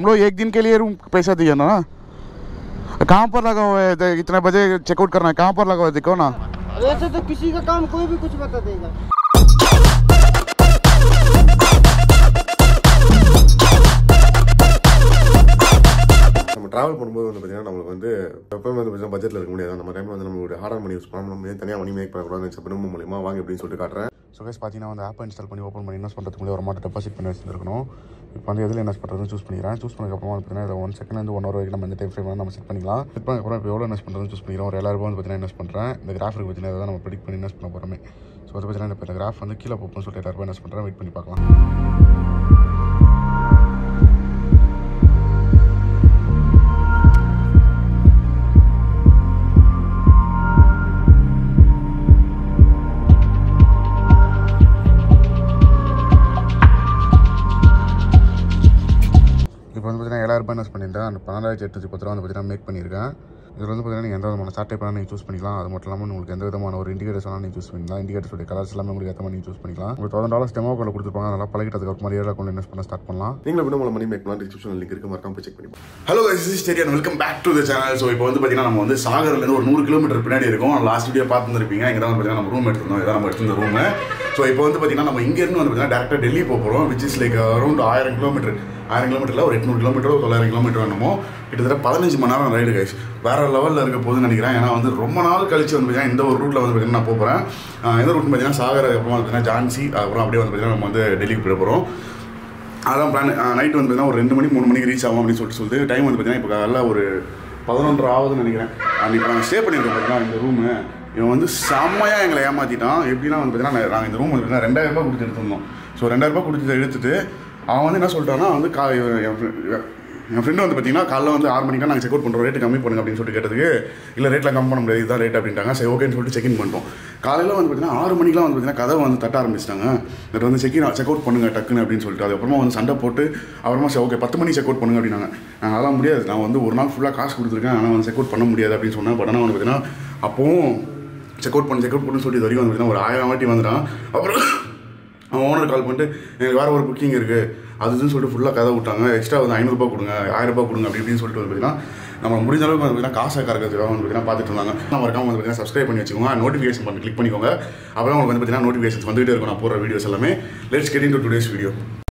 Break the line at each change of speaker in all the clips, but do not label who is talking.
हम लोग एक दिन के लिए रूम पैसा दिया ना कहाँ पर लगा हुआ है तो इतने बजे चेकआउट करना है कहाँ पर लगा हुआ है दिखो ना
वैसे तो किसी का काम कोई भी कुछ बता देगा
நம்ம ட்ராவல் பண்ணும்போது வந்து பார்த்தீங்கன்னா நம்மளுக்கு வந்து எப்பவுமே வந்து பார்த்தீங்கன்னா பட்ஜெட்டில் இருக்க முடியாது நம்ம டைமில் வந்து நம்மளுடைய ஹார்ட் மணி யூஸ் பண்ணணும் நம்ம தனியாக மணி மேக் பண்ணக்கூடாது பின்னமும் மூலியமாக வாங்க அப்படின்னு சொல்லிட்டு காட்டுறேன் ஸோ கைஸ் பார்த்தீங்கன்னா வந்து ஆப் இன்ஸ்டால் பண்ணி ஓப்பன் பண்ணி இன்வெஸ்ட் பண்ணுறதுக்கு முன்னாடி ஒரு அமௌண்ட் டெபாசிட் பண்ணி வச்சிருக்கணும் இப்போ வந்து எதில் இன்வெஸ்ட் பண்ணுறதுன்னு சூஸ் பண்ணிக்கிறேன் சூஸ் பண்ணதுக்கப்புறமா வந்து பார்த்தீங்கன்னா இதில் ஒன் செகண்ட் ஒன் ஹவர் வரைக்கும் நம்ம இந்த டைம் ஃப்ரேம் நம்ம செட் பண்ணிக்கலாம் செட் பண்ணதுக்கப்புறம் இப்போ எவ்வளோ இன்வெஸ்ட் பண்ணுறதுன்னு சூஸ் பண்ணிக்கிறோம் ஒரு ஏழாயிரம் ரூபாய் வந்து பார்த்தீங்கன்னா இன்வெஸ்ட் பண்ணுறேன் இந்த கிராஃப் இருக்கு பார்த்தீங்கன்னா இதை நம்ம ப்ரெடிக்ட் பண்ணி இன்வெஸ்ட் பண்ண போகிறோமே ஸோ அதை பார்த்தீங்கன்னா இப்போ இந்த கிராஃப் வந்து கீழே போகணும்னு சொல்லிட்டு ஏழாயிரம் ரூபாய் இன்வெஸ்ட் பண்ணுறேன் வெயிட் பண்ணி பார்க்கலாம் இப்போ வந்து பார்த்தீங்கன்னா ஏழாயிரம் ரூபாய் இன்வெஸ்ட் பண்ணியிருந்தேன் அந்த பன்னெண்டாயிரத்தி எட்நூற்றி பத்து ரூபா வந்து பார்த்தீங்கன்னா மேக் பண்ணியிருக்கேன் இதில் வந்து பார்த்தீங்கன்னா நீங்கள் எந்த விதமான ஸ்டார்ட் டைப் நீங்கள் சூஸ் பண்ணிக்கலாம் அது மட்டும் இல்லாமல் உங்களுக்கு எந்த விதமான ஒரு இண்டிகேட்டர்ஸ் வேணாலும் நீங்கள் சூஸ் பண்ணிக்கலாம் இண்டிகேட்டர்ஸோட கலர்ஸ் எல்லாமே உங்களுக்கு ஏற்ற மாதிரி நீங்கள் சூஸ் பண்ணிக்கலாம் உங்களுக்கு தௌசண்ட் டாலர்ஸ் டெமோ அக்கௌண்ட் கொடுத்துருப்பாங்க அதெல்லாம் பழகிட்டதுக்கு அப்புறம் ஏழு அக்கௌண்ட் இன்வெஸ்ட் பண்ண ஸ்டார்ட் பண்ணலாம் நீங்களும் விட மணி மேக் பண்ணலாம் டிஸ்கிரிப்ஷன் லிங்க் இருக்கு மறக்காம போய் செக் பண்ணி
ஹலோ கைஸ் இஸ் ஸ்டேடியன் welcome back to the channel so இப்போ வந்து பார்த்தீங்கன்னா நம்ம வந்து சாகர்லேருந்து ஒரு நூறு கிலோமீட்டர் பின்னாடி இருக்கோம் லாஸ்ட் வீடியோ பார்த்துருப்பீங்க இங்கே தான் வந்து பார்த்தீங்கன்னா நம்ம ரூம் எடுத்திருந்தோம் இதான் நம்ம எடுத்திருந்த ரூம் ஸோ இப்போ வந்து பார்த்தீங்கன்னா நம்ம இங்கேருந்து வந்து பார்த்தீங்கன்னா டேரெக்டாக டெல்லி போக போகிறோம் விச் இஸ் லைக் அரௌண்ட் ஆயிரம் கிலோமீட்டர் ஆயிரம் கிலோமீட்டரில் ஒரு எட்நூறு கிலோமீட்டர் தொள்ளாயிரம் கிலோமீட்டர் வேணுமோ கிட்டத்தட்ட பதினஞ்சு மணி நேரம் ரைடு கைஸ் வேற லெவலில் இருக்க போகுதுன்னு நினைக்கிறேன் ஏன்னா வந்து ரொம்ப நாள் கழிச்சு வந்து பார்த்தீங்கன்னா இந்த ஒரு ரூட்டில் வந்து பார்த்தீங்கன்னா நான் போகிறேன் எந்த ரூட் பார்த்தீங்கன்னா சாகர் அப்புறம் வந்து பார்த்தீங்கன்னா ஜான்சி அப்புறம் அப்படியே வந்து பார்த்தீங்கன்னா நம்ம வந்து டெல்லிக்கு போயிட போகிறோம் அதான் பிளான் நைட் வந்து பார்த்தீங்கன்னா ஒரு ரெண்டு மணி மூணு மணிக்கு ரீச் ஆகும் அப்படின்னு சொல்லிட்டு சொல்லிட்டு டைம் வந்து பார்த்தீங்கன்னா இப்போ காலைல ஒரு பதினொன்றரை ஆகுதுன்னு நினைக்கிறேன் அன்றைக்கி இப்போ நாங்கள் ஸ்டே பண்ணியிருக்கோம் பார்த்தீங்கன்னா இந்த ரூமு இவன் வந்து செம்மையாக எங்களை ஏமாற்றிட்டான் எப்படின்னா வந்து பார்த்தீங்கன்னா நாங்கள் இந்த ரூம் வந்து பார்த்தீங்கன்னா ரெண்டாயிரம் ரூபாய் கொடுத்து எடுத்திருந்தோம் ஸோ ரெண்டாயிரம் ரூபாய் கொடுத்து எடுத்துட்டு அவன் வந்து என்ன சொல்லிட்டான்னா வந்து கா என் friend- என் ஃப்ரெண்டு வந்து பார்த்தீங்கன்னா காலைல வந்து ஆறு மணிக்கா நாங்கள் செக் அவுட் பண்ணுறோம் ரேட்டு கம்மி பண்ணுங்க அப்படின்னு சொல்லிட்டு கேட்டதுக்கு இல்லை ரேட்டில் கம்மி பண்ண முடியாது இதுதான் ரேட் அப்படின்ட்டாங்க சரி ஓகேன்னு சொல்லிட்டு செக் இன் பண்ணிட்டோம் காலையில் வந்து பார்த்தீங்கன்னா ஆறு மணிக்கெலாம் வந்து பார்த்தீங்கன்னா கதவை வந்து தட்ட ஆரம்பிச்சிட்டாங்க இது வந்து செக் இன் செக் அவுட் பண்ணுங்க டக்குன்னு அப்படின்னு சொல்லிட்டு அதுக்கப்புறமா வந்து சண்டை போட்டு அப்புறமா சரி ஓகே பத்து மணி செக் அவுட் பண்ணுங்க அப்படின்னாங்க நான் அதெல்லாம் முடியாது நான் வந்து ஒரு நாள் ஃபுல்லாக காசு கொடுத்துருக்கேன் ஆனால் வந்து செக் அவுட் பண்ண முடியாது அப்படின்னு சொன்னேன் பட் ஆனால் வந்து பார்த்தீங்கன்னா அப்போவும் செக் அவுட் பண்ணு செக் அவுட் பண்ணு சொல்லி இது வரைக்கும் வந்து பார்த்தீங்கன்னா ஒரு ஆயிரம் வாட்டி வந்துட்டான் அப்புறம் அவன் ஓனர் கால் பண்ணிட்டு எனக்கு வேறு ஒரு புக்கிங் இருக்குது அதுன்னு சொல்லிட்டு ஃபுல்லாக கதை விட்டாங்க எக்ஸ்ட்ரா வந்து ஐநூறுரூபா கொடுங்க ஆயிரம் ரூபாய் கொடுங்க அப்படி இப்படின்னு சொல்லிட்டு வந்து பார்த்தீங்கன்னா நம்ம முடிஞ்ச அளவுக்கு வந்து பார்த்தீங்கன்னா காசை கறக்கிறதுக்காக வந்து பார்த்தீங்கன்னா பார்த்துட்டு இருந்தாங்க நம்ம மறக்காம வந்து பார்த்தீங்கன்னா சப்ஸ்கிரைப் பண்ணி வச்சுக்கோங்க நோட்டிஃபிகேஷன் பண்ணி கிளிக் பண்ணிக்கோங்க அப்புறம் உங்களுக்கு வந்து பார்த்தீங்கன்னா நோட்டிஃபிகேஷன்ஸ் வந்துகிட்டே இருக்கும் நான் போடுற வீடியோஸ் எல்லாமே let's get into today's video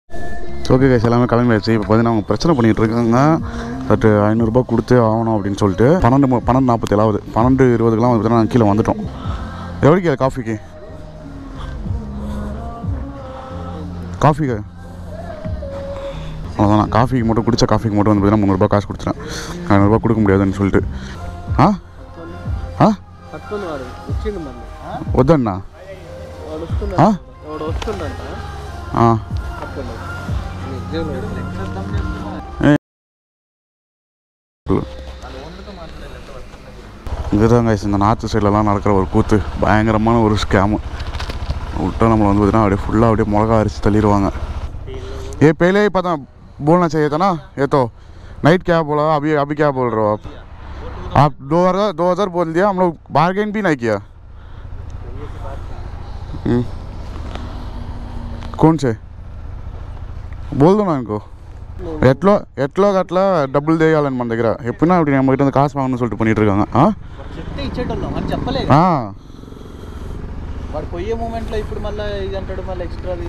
okay guys எல்லாமே கிளம்பியாச்சு இப்போ பார்த்தீங்கன்னா அவங்க பிரச்சனை பண்ணிகிட்டு இருக்காங்க பட் ஐநூறுரூபா கொடுத்து ஆகணும் அப்படின்னு சொல்லிட்டு பன்னெண்டு மு- பன்னெண்டு நாற்பத்தி ஏழாவது பன்னெண்டு இருபதுக்கெலாம் வந்து நாங்கள் கீழே வந்துட்டோம் எவ்வளோக்கு காஃபிக்கு காஃபிக்கு அவ்வளோதான் காஃபிக்கு மட்டும் குடிச்ச காஃபிக்கு மட்டும் வந்து பார்த்தீங்கன்னா முந்நூறுபா காசு கொடுத்துட்டேன் ஐநூறுரூபா கொடுக்க முடியாதுன்னு சொல்லிட்டு ఆ? ఆ?
పట్టుకుని వాడు వచ్చిండు మళ్ళీ
వద్దన్నా
వాడు వస్తున్నాడు
ఆ?
వాడు వస్తుండంట
ఆ.
పట్టుకున్నాడు నిజంగా
இதுதான் guys இந்த நார்த்து சைட்லலாம் நடக்கிற ஒரு கூத்து பயங்கரமான ஒரு ஸ்கேமு விட்டா நம்மளை வந்து பார்த்தீங்கன்னா அப்படியே ஃபுல்லாக அப்படியே மிளகா அரிச்சு தள்ளிடுவாங்க ये पहले ही पता बोलना चाहिए था ना ये तो नाइट क्या बोला अभी अभी क्या बोल रहे हो आप आप दो हज़ार दो हज़ार बोल दिया हम लोग बार्गेन भी नहीं किया हम्म। कौन से बोल दो ना इनको ఎట్లో ఎట్లో అట్లా డబ్బులు చేయాలని మన దగ్గర ఎప్పుడైనా ఇప్పుడు நம்ம கிட்ட வந்து காசு வாங்கணும்னு சொல்லிட்டு பண்ணிட்டு இருக்காங்க ఆ?
చెప్తే ఇచ్చేటోళ్ళం అని చెప్పలేదు
ఆ.
వాడు పోయే మూమెంట్లో ఇప్పుడు మళ్ళీ ఇది అంటాడు మళ్ళీ ఎక్స్ట్రాది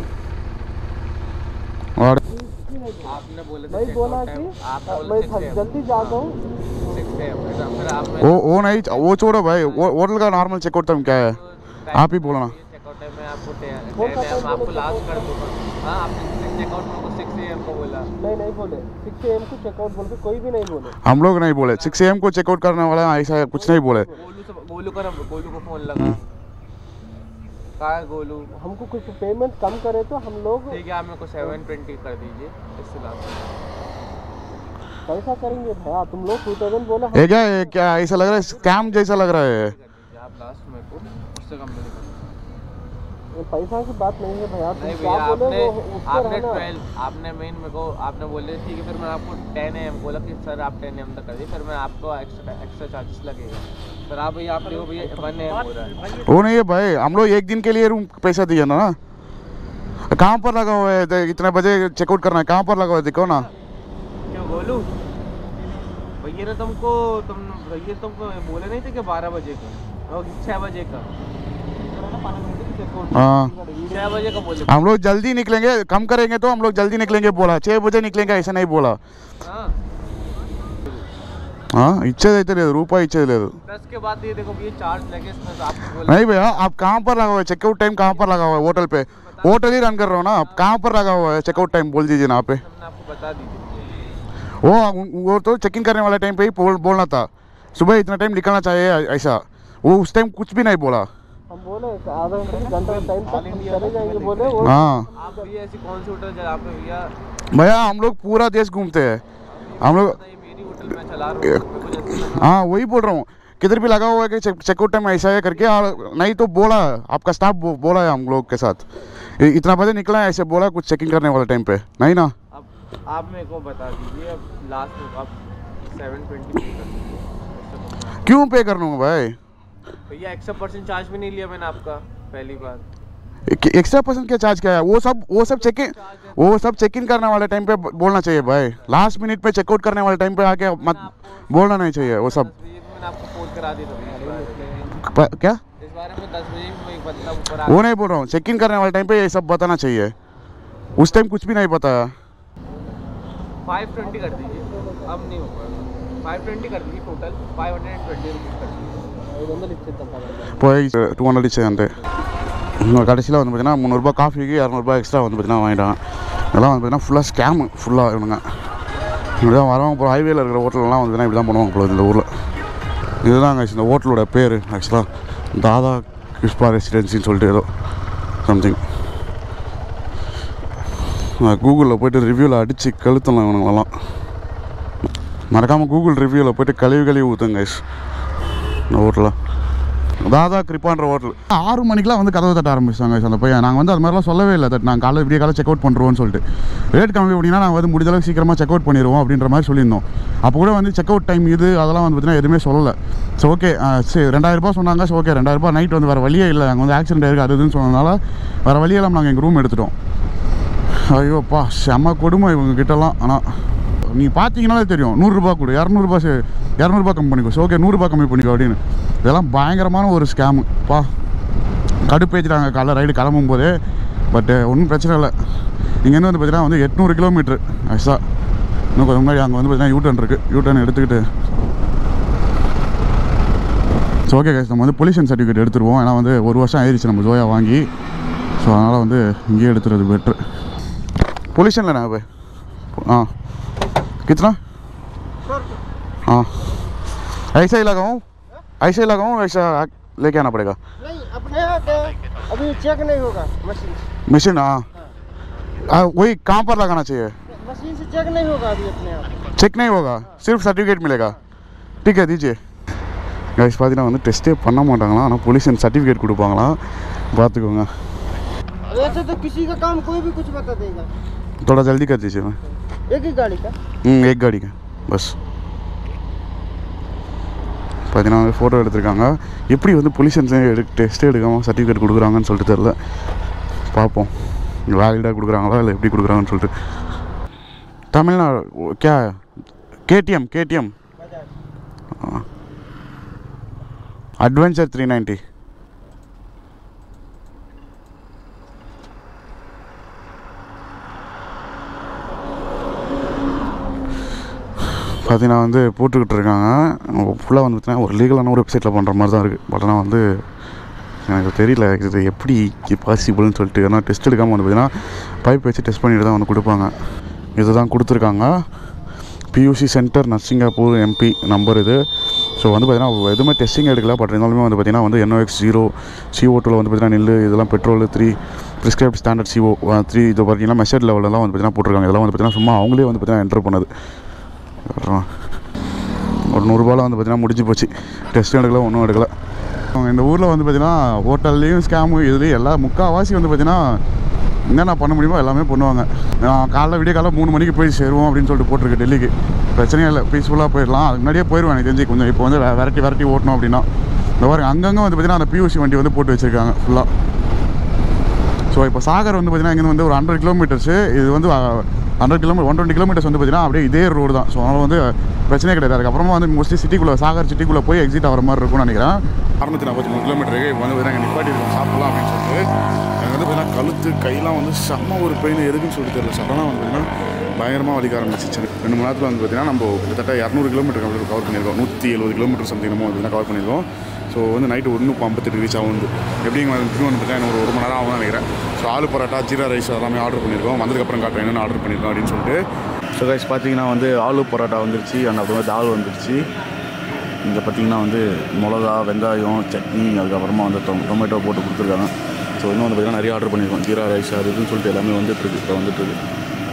వాడు
आपने बोला था बोला कि मैं जल्दी जाता हूँ फिर आपने
वो वो नहीं वो छोड़ो भाई वो होटल का नॉर्मल चेकआउट टाइम क्या है आप ही बोलना
चेकआउट टाइम में आपको टाइम आपको लास्ट कर दूंगा हाँ आपने चेकआउट में सिक्स ए को बोला नहीं नहीं बोले सिक्स ए को चेकआउट बोल के कोई भी नहीं बोले
हम लोग नहीं बोले सिक्स एम को चेकआउट करने वाला ऐसा कुछ नहीं बोले
गोलू से गोलू का नंबर गोलू को फोन लगा कहा है गोलू हमको कुछ पेमेंट कम करे तो हम लोग ठीक है आप मेरे को सेवन ट्वेंटी कर दीजिए इससे लास्ट कैसा करेंगे भैया तुम लोग टू थाउजेंड बोला
ये क्या ये क्या ऐसा लग रहा है स्कैम जैसा लग रहा है
आप लास्ट में को उससे कम नहीं पैसा की बात नहीं है भैया तुम क्या बोले वो आपने ट्वेल्व आपने मेन मेरे को आपने बोले ठीक है फिर मैं आपको टेन एम बोला कि सर आप टेन एम तक कर दिए फिर मैं आपको एक्स्ट्रा एक्स्ट्रा चार्जेस लगेगा सर आप भैया आप देखो भैया वन एम हो रहा है
वो नहीं है भाई हम लोग एक दिन के लिए रूम पैसा दिया ना कहाँ पर लगा हुआ है इतने बजे चेकआउट करना है कहाँ पर लगा हुआ है दिखो ना
क्यों बोलूं भैया ने तुमको तुम भैया तुमको बोले नहीं थे कि बारह बजे का और छः बजे का
हाँ
छः बजे का बोले
हम लोग जल्दी निकलेंगे कम करेंगे तो हम लोग जल्दी निकलेंगे बोला छः बजे निकलेंगे ऐसा नहीं बोला
हाँ
हाँ ఇచ్చేది అయితే లేదు రూపాయి ఇచ్చేది లేదు
दस के बाद ये देखो ये चार्ज लगे इसमें तो आपको बोला
नहीं भैया आप कहाँ पर लगा हुआ है चेकआउट टाइम कहाँ पर लगा हुआ है होटल पे होटल ही रन कर रहा हो ना आप कहाँ पर लगा हुआ है चेकआउट टाइम बोल दीजिए ना आप पे
हमने आपको बता दी थी
वो वो तो चेक इन करने वाले टाइम पे ही बोल बोलना था सुबह इतना टाइम निकलना चाहिए ऐसा वो उस टाइम कुछ भी नहीं बोला
हम बोले आधा घंटा घंटा टाइम तक चले जाएंगे बोले वो
हाँ
आप भैया ऐसी कौन सी होटल जहाँ पे भैया
भैया हम लोग पूरा देश घूमते हैं हम लोग
ये मेरी होटल मैं चला रहा हूँ मेरे को जैसे
हाँ वही बोल रहा हूँ किधर भी लगा हुआ है कि चेक चेकआउट टाइम ऐसा है करके और नहीं तो बोला आपका स्टाफ बो, बोला है हम लोग के साथ इ- इतना बजे निकला है ऐसे बोला कुछ चेकिंग करने वाले टाइम पे नहीं ना
अब आप मेरे को बता दीजिए अब लास्ट में आप सेवन ट्वेंटी पे कर दीजिए
क्यों पे कर लूँगा भाई
भैया एक्स्ट्रा परसेंट चार्ज भी नहीं लिया मैंने आपका पहली बार
एक्स्ट्रा परसेंट क्या चार्ज क्या है वो सब वो सब चेक इन वो सब चेक इन करने वाले टाइम पे ब- बोलना चाहिए भाई लास्ट मिनट पे चेकआउट करने वाले टाइम पे आके मत बोलना नहीं चाहिए वो सब
दस बजे भी मैंने आपको फोन करा दी था भैया इस बारे में।
प- क्या
इस बारे में दस बजे भी एक बंदा ऊपर आ
वो नहीं बोल रहा हूँ चेक इन करने वाले टाइम पे ये सब बताना चाहिए उस टाइम कुछ भी नहीं बताया
फाइव ट्वेंटी कर दीजिए अब नहीं होगा फाइव ट्वेंटी कर दीजिए total five hundred and twenty rupees कर दीजिए ఐదు వందలు ఇచ్చేద్దాం
போய் டூ ஹண்ட்ரட் இச்சே அந்த கடைசியில் வந்து பார்த்தீங்கன்னா முந்நூறுரூபா காஃபிக்கு இரநூறுபா எக்ஸ்ட்ரா வந்து பார்த்தீங்கன்னா வாங்கிட்டாங்க இதெல்லாம் வந்து பார்த்தீங்கன்னா ஃபுல்லாக ஸ்கேமு ஃபுல்லாக இவனுங்க இப்படி தான் வரவங்க இப்போ ஹைவேல இருக்கிற ஹோட்டல்லாம் வந்து பார்த்தீங்கன்னா இப்படி தான் பண்ணுவாங்க போல இந்த ஊரில் இதுதான் guys இந்த ஹோட்டலோட பேர் ஆக்சுவலாக தாதா கிருஷ்பா ரெசிடென்சின்னு சொல்லிட்டு ஏதோ சம்திங் கூகுளில் போயிட்டு ரிவ்யூவில் அடித்து கழுத்தலாம் இவனுங்களெல்லாம் மறக்காமல் கூகுள் ரிவ்யூவில் போயிட்டு கழுவி கழுவி ஊற்றுங்க guys இந்த ஹோட்டலில் தாதா கிருப்பான்ற ஹோட்டல் ஆறு மணிக்கெலாம் வந்து கதவை தட்ட ஆரம்பிச்சாங்க அந்த பையன் நாங்கள் வந்து அது மாதிரிலாம் சொல்லவே இல்லை தட் நாங்கள் காலையில் விடிய காலை செக் அவுட் பண்ணுறோம்னு சொல்லிட்டு ரேட் கம்மி பண்ணிங்கன்னா நாங்கள் வந்து முடிஞ்ச அளவுக்கு சீக்கிரமாக செக் அவுட் பண்ணிடுவோம் அப்படின்ற மாதிரி சொல்லியிருந்தோம் அப்போ கூட வந்து செக் அவுட் டைம் இது அதெல்லாம் வந்து பார்த்தீங்கன்னா எதுவுமே சொல்லலை ஸோ ஓகே சரி ரெண்டாயிரரூபா சொன்னாங்க ஸோ ஓகே ரெண்டாயிரரூபா நைட் வந்து வேறு வழியே இல்லை நாங்கள் வந்து ஆக்சிடென்ட் ஆயிருக்கு அது இதுன்னு சொன்னதுனால வேறு வழியே இல்லாமல் நாங்கள் எங்கள் ரூம் எடுத்துட்டோம் ஐயோப்பா செம்ம கொடுமை இவங்க கிட்டலாம் ஆனால் நீங்கள் பார்த்தீங்கனாலே தெரியும் நூறுரூபா கொடு இரநூறுபா சே இரநூறுபா கம்மி பண்ணிக்கோ ஸோ ஓகே நூறுரூபா கம்மி பண்ணிக்கோ அப்படின்னு இதெல்லாம் பயங்கரமான ஒரு ஸ்கேமு பா கடுப்பேற்றிட்டாங்க காலைல ரைடு கிளம்பும் போதே பட்டு ஒன்றும் பிரச்சனை இல்லை இங்கேருந்து வந்து பார்த்தீங்கன்னா வந்து எட்நூறு கிலோமீட்ரு ஆக்சுவலாக இன்னும் கொஞ்சம் முன்னாடி அங்கே வந்து பார்த்தீங்கன்னா யூட்டர்ன் இருக்குது யூட்டர்ன் எடுத்துக்கிட்டு ஸோ ஓகே guys நம்ம வந்து பொல்யூஷன் சர்டிஃபிகேட் எடுத்துருவோம் ஏன்னா வந்து ஒரு வருஷம் ஆயிடுச்சு நம்ம ஜோயா வாங்கி ஸோ அதனால் வந்து இங்கேயே எடுத்துறது பெட்ரு पोल्यूशन लेना है भाई हाँ कितना हाँ ऐसा ही लगाऊँ ऐसा ही लगाऊँ ऐसा लेके आना पड़ेगा
नहीं अपने यहाँ के अभी चेक नहीं होगा मशीन से
मशीन हाँ हाँ, वही कहाँ पर लगाना चाहिए
मशीन से चेक नहीं होगा अभी अपने यहाँ
செக் नहीं होगा सिर्फ सर्टिफिकेट मिलेगा ठीक है दीजिए கைஸ் பார்த்தீங்கன்னா வந்து டெஸ்ட்டே பண்ண மாட்டாங்களாம் ஆனால் பொல்யூஷன் சர்டிஃபிகேட் கொடுப்பாங்களாம் பார்த்துக்கோங்க
वैसे तो किसी का काम कोई भी कुछ बता देगा
थोड़ा जल्दी कर दीजिए मैं
एक ही गाड़ी का
ம் एक गाड़ी का बस பார்த்தீங்கன்னா வந்து ஃபோட்டோ எடுத்திருக்காங்க எப்படி வந்து பொல்யூஷன்ஸே எடு டெஸ்ட்டே எடுக்காமல் சர்டிஃபிகேட் கொடுக்குறாங்கன்னு சொல்லிட்டு தெரில பார்ப்போம் வேலிடாக கொடுக்குறாங்களா இல்லை எப்படி கொடுக்குறாங்கன்னு சொல்லிட்டு Tamil Nadu K KTM KTM adventure three ninety பார்த்தீங்கன்னா வந்து போட்டுக்கிட்டு இருக்காங்க ஃபுல்லாக வந்து பார்த்தீங்கன்னா ஒரு லீகலான ஒரு வெப்சைட்டில் பண்ணுற மாதிரி தான் இருக்குது பட் ஆனால் வந்து எனக்கு தெரியல இது எப்படி பாசிபிள்னு சொல்லிட்டு ஏன்னா டெஸ்ட் எடுக்காமல் வந்து பார்த்தீங்கன்னா பைப் வச்சு டெஸ்ட் பண்ணிட்டு தான் வந்து கொடுப்பாங்க இதுதான் கொடுத்துருக்காங்க PUC centre Narsinghpur MP number இது ஸோ வந்து பார்த்தீங்கன்னா எதுவுமே டெஸ்டிங் எடுக்கல பட் இருந்தாலுமே வந்து பார்த்தீங்கன்னா வந்து என்ஓஎக்ஸ் ஜீரோ சிஓ டூவில் வந்து பார்த்தீங்கன்னா நெல் இதெல்லாம் petrol three prescribe standard CO three இது பார்த்தீங்கன்னா மெஷர் லெவலெல்லாம் வந்து பார்த்தீங்கன்னா போட்டிருக்காங்க இதெல்லாம் வந்து பார்த்தீங்கன்னா சும்மா அவங்களே வந்து பார்த்தீங்கன்னா என்டர் பண்ணது அப்புறம் ஒரு நூறுரூபாவில் வந்து பார்த்தீங்கன்னா முடிஞ்சு போச்சு டெஸ்ட்டும் எடுக்கல ஒன்றும் எடுக்கல அவங்க இந்த ஊரில் வந்து பார்த்தீங்கன்னா ஹோட்டல்லையும் ஸ்கேமு இதுலேயும் எல்லா முக்கால்வாசி வந்து பார்த்தீங்கன்னா என்னென்ன பண்ண முடியுமோ எல்லாமே பண்ணுவாங்க நான் காலைல விடிய காலைல மூணு மணிக்கு போய் சேருவோம் அப்படின்னு சொல்லிட்டு போட்டிருக்கு டெல்லிக்கு பிரச்சனையே இல்லை பீஸ்ஃபுல்லாக போயிடலாம் அதுக்கு முன்னாடியே போயிடுவேன் எனக்கு தெரிஞ்சு கொஞ்சம் இப்போ வந்து வெ- விரட்டி விரட்டி ஓட்டணும் அப்படின்னா இந்த பாருங்க அங்கங்கே வந்து பார்த்தீங்கன்னா அந்த பியூசி வண்டி வந்து போட்டு வச்சுருக்காங்க ஃபுல்லாக ஸோ இப்போ சாகர் வந்து பார்த்தீங்கன்னா இங்கேருந்து வந்து ஒரு ஹண்ட்ரட் கிலோமீட்டர்ஸு இது வந்து hundred kilometre one twenty kilometres வந்து பார்த்தீங்கன்னா அப்படியே இதே ரோடு தான் ஸோ அதனால் வந்து பிரச்சனையே கிடையாது அதுக்கப்புறமா வந்து மோஸ்ட்லி சிட்டிக்குள்ளே சாகர் சிட்டிக்குள்ளே போய் எக்ஸிட் ஆகிற மாதிரி இருக்கும்னு நினைக்கிறேன் அறுநூத்தி நாற்பத்தி மூணு கிலோமீட்டருக்கு இப்போ வந்து நாங்கள் நிப்பாட்டி இருக்கோம் சாப்பிடலாம் அப்படின்னு சொல்லிட்டு எனக்கு வந்து பார்த்தீங்கன்னா கழுத்து கையெல்லாம் வந்து செம்ம ஒரு பெயின் எதுக்குன்னு சொல்லிட்டு தெரியல சடனாக வந்து பார்த்தீங்கன்னா பயங்கரமாக வலிக்க ஆரம்பிச்சிச்சு ரெண்டு மணி நேரத்தில் வந்து பார்த்தீங்கன்னா நம்ம கிட்டத்தட்ட இரநூறு கிலோமீட்டர் கம்ப்ளீட் கவர் பண்ணியிருக்கோம் நூற்றி எழுபது கிலோமீட்டர் சம்திங் நம்ம வந்து கவர் பண்ணியிருக்கோம் ஸோ வந்து நைட்டு ஒன்று ஐம்பத்தெட்டு ரீச் ஆகும் வந்து எப்படிங்க திரும்ப வந்து பார்த்தீங்கன்னா ஒரு ஒரு மணி நேரம் ஆகும் நினைக்கிறேன் ஸோ ஆலு பரோட்டா ஜீரா ரைஸ் எல்லாமே ஆர்டர் பண்ணியிருக்கோம் வந்ததுக்கப்புறம் காட்டுறேன் என்னென்ன ஆர்டர் பண்ணியிருக்கோம் அப்படின்னு சொல்லிட்டு ஸோ கைஸ் பார்த்தீங்கன்னா வந்து ஆலு பரோட்டா வந்துருச்சு அண்ட் அப்புறம் தால் வந்துருச்சு இங்கே பார்த்தீங்கன்னா வந்து மிளகா வெங்காயம் சட்னி அதுக்கப்புறமா வந்து டொ டொமேட்டோ போட்டு கொடுத்துருக்காங்க ஸோ இன்னும் வந்து பார்த்தீங்கன்னா நிறைய ஆர்டர் பண்ணியிருக்கோம் ஜீரா ரைஸ் அது இதுன்னு சொல்லிட்டு எல்லாமே வந்துட்டுருக்கு இப்போ வந்துட்டுருக்கு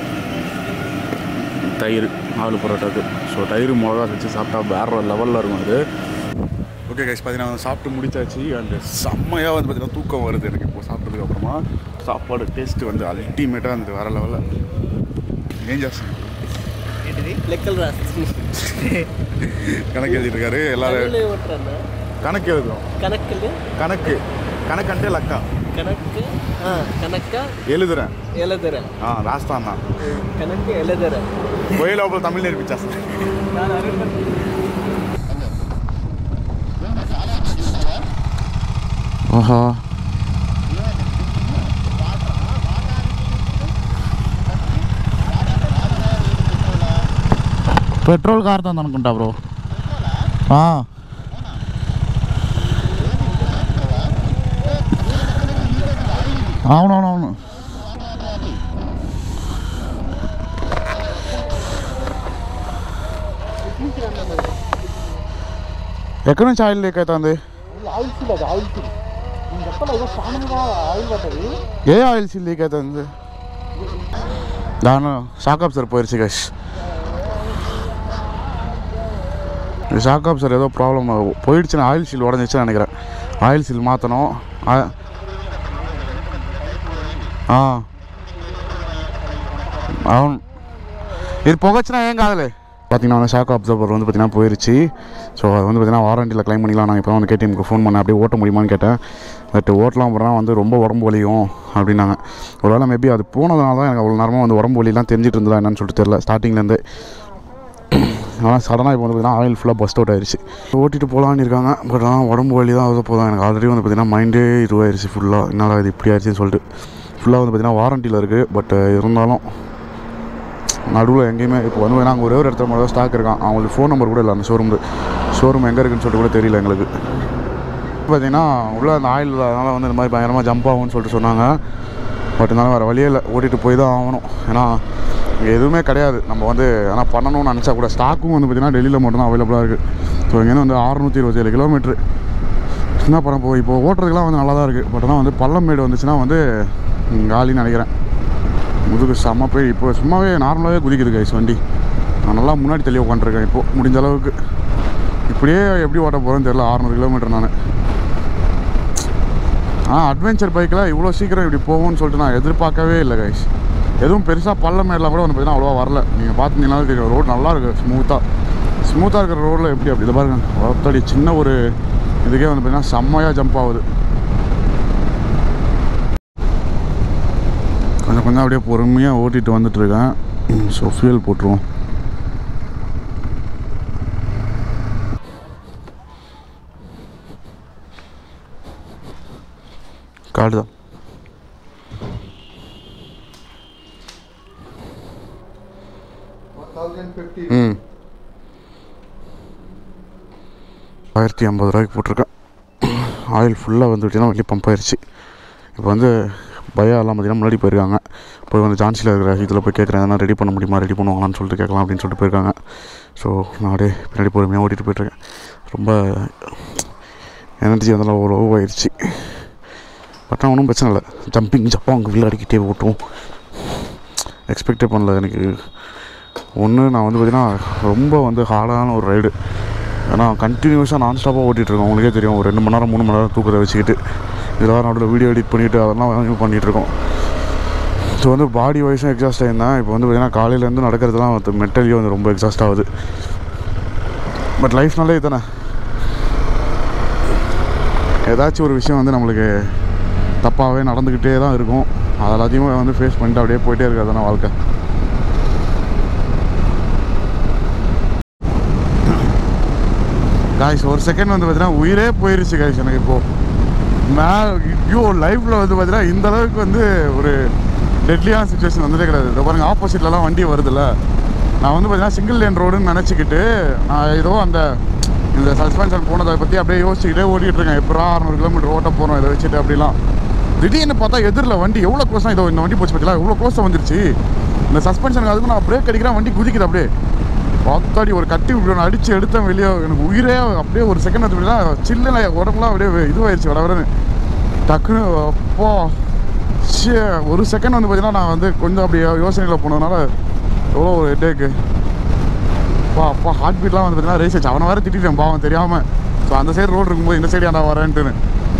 தயிர் ஆலு பரோட்டாக்கு ஸோ தயிர் மிளகா வச்சு சாப்பிட்டா வேற லெவலில் இருக்கும் அது ஓகே கைஸ் பார்த்தீங்கன்னா சாப்பிட்டு முடிச்சாச்சு அண்ட் செம்மையாக வந்து பார்த்தீங்கன்னா தூக்கம் வருது எனக்கு இப்போ சாப்பிட்டதுக்கு அப்புறமா சாப்பாடு டேஸ்ட்டு வந்து அல்டிமேட்டாக இருந்தது வேற லெவலில் ஏன் ஜாஸ்தி
லெக்கல் ராஸ்
கணக்கு எழுதிட்டு இருக்காரு எல்லாரும்
ஓட்டுறேன்
கணக்கு எழுதுறோம்
கணக்கில்
கணக்கு கணக்கன்ட்டு லக்கா
கணக்கு ஆ கணக்கா
எழுதுறேன்
எழுதுறேன்
ஆ ராஸ்தான் தான்
கணக்கு எழுதுறேன்
கோயில் அவ்வளோ தமிழ் நேர்ப்பிச்சா
நான் அறிவேன்
ఆహా పెట్రోల్ కారుతుంది అనుకుంటా బ్రో అవునవునవును ఎక్కడి నుంచి ఆయిల్ లీక్ అవుతుంది
ఆయిల్ సీల్ అది ఆయిల్ సీల్ నేను చెప్పాలి ఏదో కామన్గా ఆయిల్ పట్టది
ఏ ఆయిల్ సీల్ లీక్ అవుతుంది దాని షాక్ అప్ సార్ పోயிருச்சு గైస్ ஷாக் அப் சார் ஏதோ ப்ராப்ளம் போயிடுச்சுன்னா ஆயில் சீல் உடஞ்சிச்சுன்னு நினைக்கிறேன் ஆயில் சீல் மாற்றணும் ஆ అవును இது புகைச்சுனா ஏன் காதலே பார்த்தீங்கன்னா வந்து ஷாக் அப்சர்வர் வந்து பார்த்தீங்கன்னா போயிருச்சு ஸோ அது வந்து பார்த்தீங்கன்னா வாரண்டியில் க்ளைம் பண்ணிக்கலாம் நான் இப்போ வந்து கேடிஎம்க்கு ஃபோன் பண்ணேன் அப்படியே ஓட்ட முடியுமான்னு கேட்டேன் பட் ஓட்டலாம் போனால் வந்து ரொம்ப உடம்பு வலியும் அப்படின்னாங்க ஒருவேளை மேபி அது போனதுனால தான் எனக்கு அவ்வளோ நேரமாக வந்து உடம்பு வலிலாம் தெரிஞ்சிட்டு இருந்ததா என்னன்னு சொல்லிட்டு தெரியல ஸ்டார்டிங்லேருந்து ஆனால் சடனாக இப்போ வந்து பார்த்தீங்கன்னா ஆயில் ஃபுல்லாக பஸ்ட் அவுட் ஆயிடுச்சு ஓட்டிட்டு போகலான்னு இருக்காங்க பட் ஆனால் உடம்பு வலி தான் ஆகுது போதும் எனக்கு ஆல்ரெடி வந்து பார்த்தீங்கன்னா மைண்டே இதுவாயிருச்சு ஃபுல்லாக என்னடா இது இப்படி ஆயிடுச்சுன்னு சொல்லிட்டு ஃபுல்லாக வந்து பார்த்தீங்கன்னா வாரண்டியில் இருக்குது பட் இருந்தாலும் நடுவில் எங்கேயுமே இப்போ வந்து நாங்கள் ஒரே ஒரு இடத்துல மட்டும் தான் ஸ்டாக் இருக்கான் அவங்களுக்கு ஃபோன் நம்பர் கூட இல்லை அந்த ஷோரூம் ஷோரூம் எங்கே இருக்குன்னு சொல்லிட்டு கூட தெரியல எங்களுக்கு பார்த்தீங்கன்னா உள்ளே அந்த ஆயில் அதனால் வந்து இந்த மாதிரி பயங்கரமாக ஜம்ப் ஆகும்னு சொல்லிட்டு சொன்னாங்க பட் இருந்தாலும் வேறு வழியே இல்லை ஓட்டிகிட்டு போய் தான் ஆகணும் ஏன்னா இங்கே எதுவுமே கிடையாது நம்ம வந்து ஆனால் பண்ணணும்னு நினச்சா கூட ஸ்டாக்கும் வந்து பார்த்திங்கன்னா டெல்லியில் மட்டும்தான் அவைலபிளாக இருக்குது ஸோ இங்கேருந்து வந்து அறுநூற்றி இருபத்தேழு கிலோமீட்ரு என்ன பண்ண போய் இப்போ ஓட்டுறதுக்குலாம் வந்து நல்லா தான் இருக்குது பட் ஆனால் வந்து பள்ளம் மேடு வந்துச்சுன்னா வந்து ம், காலின்னு நினைக்கிறேன் முதுகு செம்ம போய் இப்போ சும்மாவே நார்மலாகவே குதிக்குது கைஸ் வண்டி நான் நல்லா முன்னாடி தள்ளி உட்காந்துருக்கேன் இப்போ முடிஞ்ச அளவுக்கு இப்படியே எப்படி ஓட்ட போகிறேன்னு தெரியல அறநூறு கிலோமீட்டர் நான் ஆனால் அட்வென்ச்சர் பைக்கில் இவ்வளோ சீக்கிரம் இப்படி போகும்னு சொல்லிட்டு நான் எதிர்பார்க்கவே இல்லை கைஸ் எதுவும் பெருசாக பள்ளம் மேடலாம் கூட வந்து பார்த்தீங்கன்னா அவ்வளோவா வரல நீங்கள் பார்த்தீங்கன்னா தெரியும் ரோடு நல்லா இருக்குது ஸ்மூத்தாக ஸ்மூத்தாக இருக்கிற ரோட்டில் எப்படி அப்படி இதை பாருங்க ஒருத்தடி சின்ன ஒரு இதுக்கே வந்து பார்த்தீங்கன்னா செம்மையாக ஜம்ப் ஆகுது கொஞ்சம் கொஞ்சம் அப்படியே பொறுமையாக ஓட்டிட்டு வந்துட்டு இருக்கேன் ஸோ ஃபியூல் போட்டுருவோம் காடு தான் ம் ஆயிரத்தி ஐம்பது ரூபாய்க்கு போட்டிருக்கேன் ஆயில் ஃபுல்லாக வந்துட்டுனா வெளியே பம்ப் ஆயிடுச்சு இப்போ வந்து பயா எல்லாம் பார்த்தீங்கன்னா முன்னாடி போயிருக்காங்க போய் வந்து ஜான்சியில் இருக்கிற இதில் போய் கேட்குறேன் எதனா ரெடி பண்ண முடியுமா ரெடி பண்ணுவாங்களான்னு சொல்லிட்டு கேட்கலாம் அப்படின்னு சொல்லிட்டு போயிருக்காங்க ஸோ நான் அப்படியே பின்னாடி பொறுமையாக ஓட்டிகிட்டு போயிட்டுருக்கேன் ரொம்ப எனர்ஜி வந்து ஒரு லோ ஆயிடுச்சு பட் ஆனால் ஒன்றும் பிரச்சனை இல்லை ஜம்பிங் ஜப்பாங் விளையாடிக்கிட்டே ஓட்டும் எக்ஸ்பெக்டே பண்ணல எனக்கு ஒன்று நான் வந்து பார்த்தீங்கன்னா ரொம்ப வந்து ஹார்டான ஒரு ரைடு ஏன்னா கண்டினியூஸாக நான் ஸ்டாப்பாக ஓட்டிகிட்ருக்கோம் உங்களுக்கே தெரியும் ஒரு ரெண்டு மணி நேரம் மூணு மணி நேரம் தூக்கத்தை வச்சுக்கிட்டு இதில் வேறு நடுவில் வீடியோ எடிட் பண்ணிவிட்டு அதெல்லாம் வந்து பண்ணிகிட்ருக்கோம் ஸோ வந்து பாடி வைஸும் எக்ஸாஸ்ட் ஆயிருந்தேன் இப்போ வந்து பார்த்தீங்கன்னா காலையிலேருந்து நடக்கிறதுலாம் வந்து மென்டலியும் வந்து ரொம்ப எக்ஸாஸ்ட் ஆகுது பட் லைஃப்னாலே இதுதானே ஏதாச்சும் ஒரு விஷயம் வந்து நம்மளுக்கு தப்பாகவே நடந்துக்கிட்டே தான் இருக்கும் அது எல்லாத்தையுமே வந்து ஃபேஸ் பண்ணிட்டு அப்படியே போயிட்டே இருக்காது தானே வாழ்க்கை காய்ஸ் ஒரு செகண்ட் வந்து பார்த்தீங்கன்னா உயிரே போயிருச்சு காய்ஸ் எனக்கு இப்போது மே ஐயோ லைஃப்பில் வந்து பார்த்தீங்கன்னா இந்த அளவுக்கு வந்து ஒரு டெட்லியான சுச்சுவேஷன் வந்ததே கிடையாது இதை பாருங்க ஆப்போசிட்லலாம் வண்டி வருதுல்ல நான் வந்து பார்த்தீங்கன்னா சிங்கிள் லேன் ரோடுன்னு நினச்சிக்கிட்டு நான் ஏதோ அந்த இந்த சஸ்பென்ஷன் போனதை பற்றி அப்படியே யோசிச்சுக்கிட்டே ஓடிட்டு இருக்கேன் எப்போ அறநூறு கிலோமீட்டர் ஓட்ட போகிறோம் இதை வச்சுட்டு அப்படிலாம் திடீர்னு பார்த்தா எதிரில் வண்டி எவ்வளோ க்ளோஸாக இதோ இந்த வண்டி போச்சு பார்த்தீங்களா எவ்வளோ க்ளோஸாக வந்துருச்சு இந்த சஸ்பென்ஷனுக்கு அதுக்கு நான் பிரேக் அடிக்கிறேன் வண்டி குதிக்குது அப்படியே பார்த்தாடி ஒரு கட்டி இப்படி ஒன்று அடித்து எடுத்தேன் வெளியே எனக்கு உயிரே அப்படியே ஒரு செகண்ட் வந்து சில்லுல உடம்புலாம் அப்படியே இதுவாயிருச்சு வர வரன்னு டக்குன்னு அப்பா ஷே ஒரு செகண்ட் வந்து பார்த்தீங்கன்னா நான் வந்து கொஞ்சம் அப்படி யோசனையில் போனதுனால எவ்வளோ ஒரு ஹெட்டேக்கு அப்பா அப்பா ஹார்ட் பீட்லாம் வந்து பார்த்தீங்கன்னா ரேஸ் ஆச்சு அவனை வேறு திட்டிட்டேன் பாவம் தெரியாமல் ஸோ அந்த சைடு ரோடு இருக்கும்போது இந்த சைடு ஏன்டா வரேன்ட்டுன்னு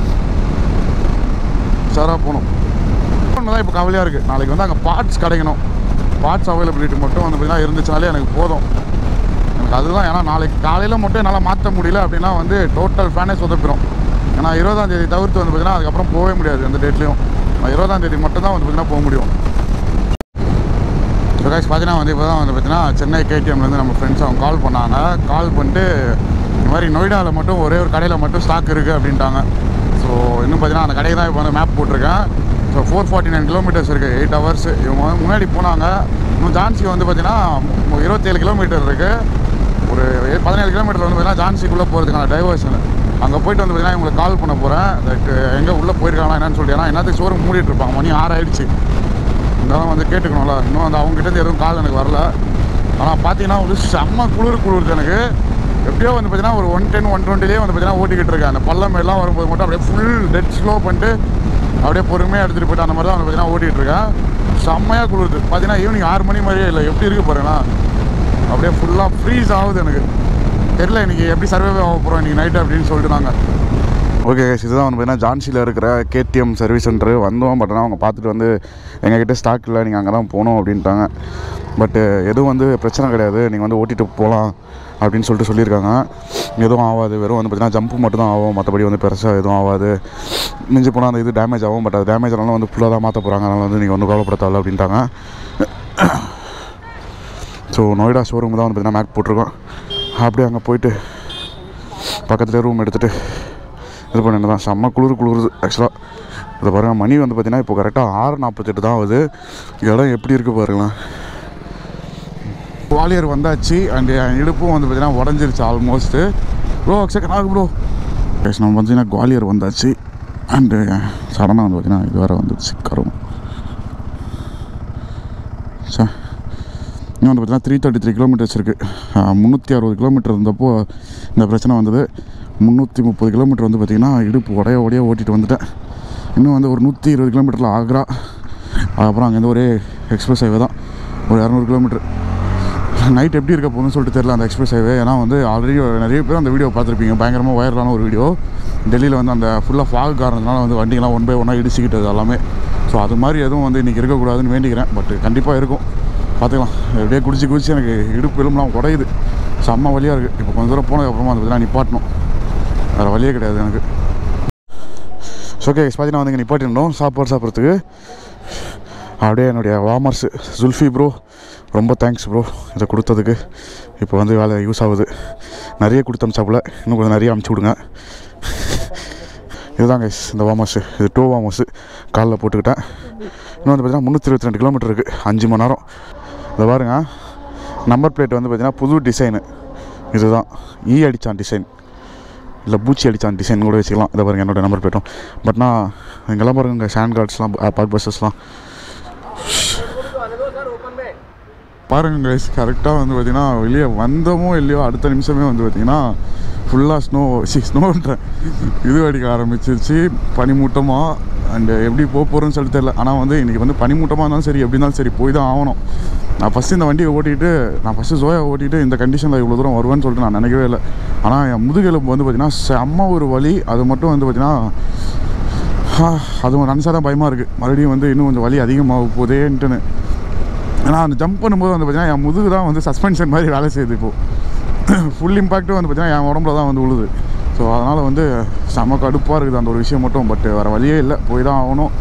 சாராக போகணும் ஒன்று தான் இப்போ கவலையாக இருக்குது நாளைக்கு வந்து அங்கே பார்ட்ஸ் கிடைக்கணும் பார்ட்ஸ் அவைலபிலிட்டி மட்டும் வந்து பார்த்தீங்கன்னா இருந்துச்சுனாலே எனக்கு போதும் எனக்கு அதுதான் ஏன்னா நாளைக்கு காலையில் மட்டும் என்னால் மாற்ற முடியல அப்படின்னா வந்து டோட்டல் ஃபேனே சொதப்பிடும் ஏன்னா இருபதாம் தேதி தவிர்த்து வந்து பார்த்தீங்கன்னா அதுக்கப்புறம் போகவே முடியாது எந்த டேட்லையும் இருபதாம் தேதி மட்டும் தான் வந்து பார்த்தீங்கன்னா போக முடியும் ஸோ guys பார்த்தீங்கன்னா வந்து இப்போ தான் வந்து பார்த்தீங்கன்னா சென்னை கேடிஎம்லேருந்து நம்ம ஃப்ரெண்ட்ஸ் அவங்க கால் பண்ணாங்க கால் பண்ணிட்டு இந்த மாதிரி நொய்டாவில் மட்டும் ஒரே ஒரு கடையில் மட்டும் ஸ்டாக் இருக்குது அப்படின்ட்டாங்க ஸோ இன்னும் பார்த்தீங்கன்னா அந்த கடையை தான் இப்போ வந்து மேப் போட்டிருக்கேன் so four forty nine kilometres இருக்குது எயிட் ஹவர்ஸ் இவங்க வந்து முன்னாடி போனாங்க இன்னும் ஜான்சி வந்து பார்த்தீங்கன்னா மு- இருபத்தேழு கிலோமீட்டர் இருக்குது ஒரு ஏ- பதினேழு கிலோமீட்டர் வந்து பார்த்தீங்கன்னா ஜான்சிக்குள்ளே போகிறதுக்கான டைவர்ஷன் அங்கே போயிட்டு வந்து பார்த்தீங்கன்னா இவங்களுக்கு கால் பண்ண போகிறேன் தட் எங்கே உள்ளே போயிருக்காங்களா என்னன்னு சொல்லிட்டு ஏன்னா என்னத்துக்கு ஷோரூம் மூடிட்டு இருப்பாங்க மணி ஆறு ஆயிடுச்சு இருந்தாலும் வந்து கேட்டுக்கணும்ல இன்னும் அந்த அவங்ககிட்ட இருந்து எதுவும் கால் எனக்கு வரல ஆனால் பார்த்தீங்கன்னா வந்து செம்ம குளிர் குளிருது எனக்கு எப்படியோ வந்து பார்த்தீங்கன்னா ஒரு ஒன் டென் ஒன் டுவெண்ட்டிலே வந்து பார்த்தீங்கன்னா ஓட்டிக்கிட்டு இருக்கேன் அந்த பள்ளம் எல்லாம் வரும்போது மட்டும் அப்படியே ஃபுல் டெட் ஸ்லோ பண்ணிட்டு அப்படியே பொறுமையாக எடுத்துகிட்டு போயிட்டு அந்த மாதிரி தான் வந்து பார்த்தீங்கன்னா ஓட்டிகிட்டு இருக்கேன் செம்மையாக குளிருது பார்த்தீங்கன்னா ஈவினிங் ஆறு மணி மாதிரியே இல்லை எப்படி இருக்கு பாருங்களா அப்படியே ஃபுல்லாக ஃப்ரீஸ் ஆகுது எனக்கு தெரியல இன்னைக்கு எப்படி சர்வே ஆக போகிறோம் இன்னைக்கு நைட்டு அப்படின்னு சொல்லிட்டு நாங்கள் ஓகே guys, இதுதான் வந்து பார்த்தீங்கன்னா ஜான்சியில் இருக்கிற கேடிஎம் சர்வீஸ் சென்டர் வந்தோம் பட் ஆனால் அவங்க பார்த்துட்டு வந்து எங்ககிட்ட ஸ்டாக் இல்லை நீங்கள் அங்கே தான் போகணும் அப்படின்ட்டாங்க பட்டு எதுவும் வந்து பிரச்சனை கிடையாது நீங்கள் வந்து ஓட்டிட்டு போகலாம் அப்படின்னு சொல்லிட்டு சொல்லியிருக்காங்க எதுவும் ஆகாது வெறும் வந்து பார்த்தீங்கன்னா ஜம்ப் மட்டும் தான் ஆகும் மற்றபடி வந்து பெருசாக எதுவும் ஆகாது மிஞ்சி போனால் அந்த இது டேமேஜ் ஆகும் பட் அது டேமேஜ் ஆனாலும் வந்து ஃபுல்லாக தான் மாற்ற போகிறாங்க அதனால் வந்து நீங்கள் வந்து கவலைப்பட தேவையில்ல அப்படின்ட்டாங்க ஸோ நொய்டா ஷோரூம் தான் வந்து பார்த்தீங்கன்னா மேக் போட்டிருக்கோம் அப்படியே அங்கே போயிட்டு பக்கத்துலேயே ரூம் எடுத்துகிட்டு இது பண்ணிட்டு தான் செம்ம குளிர் குளிருது ஆக்சுவலாக இதை பாருங்கள் மணி வந்து பார்த்தீங்கன்னா இப்போ கரெக்டாக ஆறு நாற்பத்தெட்டு தான் ஆகுது இடம் எப்படி இருக்குது பாருங்களேன் குவாலியர் வந்தாச்சு அண்ட் என் இடுப்பும் வந்து பார்த்தீங்கன்னா உடஞ்சிருச்சு ஆல்மோஸ்ட்டு ப்ரோ செகண்ட் ஆகு ப்ரோ பேஸ் நம்ம பார்த்தீங்கன்னா குவாலியர் வந்தாச்சு அண்டு சடனாக வந்து பார்த்தீங்கன்னா இது வேறு வந்துருச்சு கரும் சே இன்னும் வந்து பார்த்தீங்கன்னா த்ரீ தேர்ட்டி த்ரீ கிலோமீட்டர்ஸ் இருக்குது முந்நூற்றி அறுபது கிலோமீட்டர் இருந்தப்போ இந்த பிரச்சனை வந்தது முந்நூற்றி முப்பது கிலோமீட்டர் வந்து பார்த்திங்கன்னா இடுப்பு உடைய உடைய ஓட்டிட்டு வந்துட்டேன் இன்னும் வந்து ஒரு நூற்றி இருபது கிலோமீட்டரில் ஆக்ரா அப்புறம் அங்கேருந்து ஒரே எக்ஸ்பிரஸ் ஹைவே தான் ஒரு இரநூறு கிலோமீட்டர் நைட் எப்படி இருக்க போகுதுன்னு சொல்லிட்டு தெரியல அந்த எக்ஸ்பிரஸ் ஹைவே ஏன்னா வந்து ஆல்ரெடி நிறைய பேர் அந்த வீடியோ பார்த்துருப்பீங்க பயங்கரமாக வைரலான ஒரு வீடியோ டெல்லியில் வந்து அந்த ஃபுல்லாக ஃபாக் காரணத்தினால வந்து வண்டிங்கெல்லாம் ஒன் பை ஒன்னாக இடிச்சிக்கிட்டது எல்லாமே ஸோ அது மாதிரி எதுவும் வந்து இன்றைக்கி இருக்கக்கூடாதுன்னு வேண்டிக்கிறேன் பட் கண்டிப்பாக இருக்கும் பார்த்துக்கலாம் எப்படியே குடிச்சு குடிச்சு எனக்கு இடுப்பு எலும்புலாம் உடையுது செம்ம வழியாக இருக்குது இப்போ கொஞ்சம் தூரம் போனதுக்கப்புறமா அந்த இதெல்லாம் நிப்பாட்டணும் வேறு வழியே கிடையாது எனக்கு ஓகே பார்த்தீங்கன்னா வந்து இங்கே நிப்பாட்டிருந்தோம் சாப்பாடு சாப்பிட்றதுக்கு அப்படியே என்னுடைய வாமர்ஸ் ஜுல்ஃபி ப்ரோ ரொம்ப தேங்க்ஸ் ப்ரோ இதை கொடுத்ததுக்கு இப்போ வந்து வேலை யூஸ் ஆகுது நிறைய கொடுத்து அமிச்சாப்புல இன்னும் கொஞ்சம் நிறைய அமுச்சு விடுங்க இதுதான் கைஸ் இந்த வாமர்ஸு இது டூ வாமர்ஸு காலில் போட்டுக்கிட்டேன் இன்னும் வந்து பார்த்தீங்கன்னா முந்நூற்றி இருபத்தி ரெண்டு கிலோமீட்டர் இருக்குது அஞ்சு மணி நேரம் இதை பாருங்க நம்பர் பிளேட் வந்து பார்த்தீங்கன்னா புது டிசைனு இதுதான் ஈ அடித்தான் டிசைன் இல்லை பூச்சி அடித்தான் டிசைன் கூட வச்சுக்கலாம் இதை பாருங்கள் என்னோட நம்பர் பிளேட்டும் பட் நான் இங்கெல்லாம் பாருங்க இங்கே ஷேண்ட் கார்ட்ஸ்லாம் பார்க் பஸ்ஸஸ்லாம் பாருங்க கைஸ் கரெக்டாக வந்து பார்த்தீங்கன்னா வெளியே வந்தோமோ இல்லையோ அடுத்த நிமிஷமே வந்து பார்த்தீங்கன்னா ஃபுல்லாக ஸ்னோ சி ஸ்னோன்றேன் இது அடிக்க ஆரம்பிச்சிருச்சு பனிமூட்டமாக அண்டு எப்படி போக போகிறோன்னு சொல்லிட்டு தெரியல ஆனால் வந்து இன்றைக்கி வந்து பனிமூட்டமாக இருந்தாலும் சரி எப்படி இருந்தாலும் சரி போய் தான் ஆகணும் நான் ஃபஸ்ட்டு இந்த வண்டியை ஓட்டிட்டு நான் ஃபஸ்ட்டு ஜோயா ஓட்டிட்டு இந்த கண்டிஷனில் இவ்வளோ தூரம் வருவேன்னு சொல்லிட்டு நான் நினைக்கவே இல்லை ஆனால் என் முதுகெலும்பு வந்து பார்த்தீங்கன்னா செம்ம ஒரு வலி அது மட்டும் வந்து பார்த்தீங்கன்னா ஆ, அது நினச்சா தான் பயமாக இருக்குது மறுபடியும் வந்து இன்னும் கொஞ்சம் வலி அதிகமாக போதேன்ட்டுன்னு ஏன்னா அந்த ஜம்ப் பண்ணும்போது வந்து பார்த்தீங்கன்னா என் முதுகு தான் வந்து சஸ்பென்ஷன் மாதிரி வேலை செய்யுது இப்போது ஃபுல் இம்பாக்ட்டும் வந்து பார்த்தீங்கன்னா என் உடம்புல தான் வந்து விழுது ஸோ அதனால் வந்து செம கடுப்பாக இருக்குது அந்த ஒரு விஷயம் மட்டும் பட் வேறு வழியே இல்லை போய் தான் ஆகணும்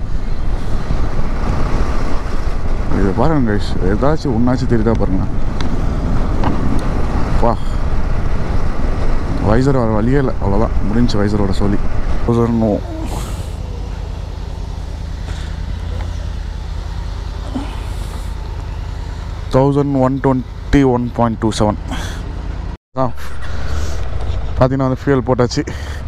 இது பாருங்க guys. ஏதாச்சும் ஒன்றாச்சும் தெரியுதா பாருங்க வா வைசர் வர வழியே இல்லை அவ்வளோதான் முடிஞ்சு வைசரோட சொல்லி no thousand one twenty one point two seven தான் பார்த்தீங்கன்னா வந்து ஃபியூல் போட்டாச்சு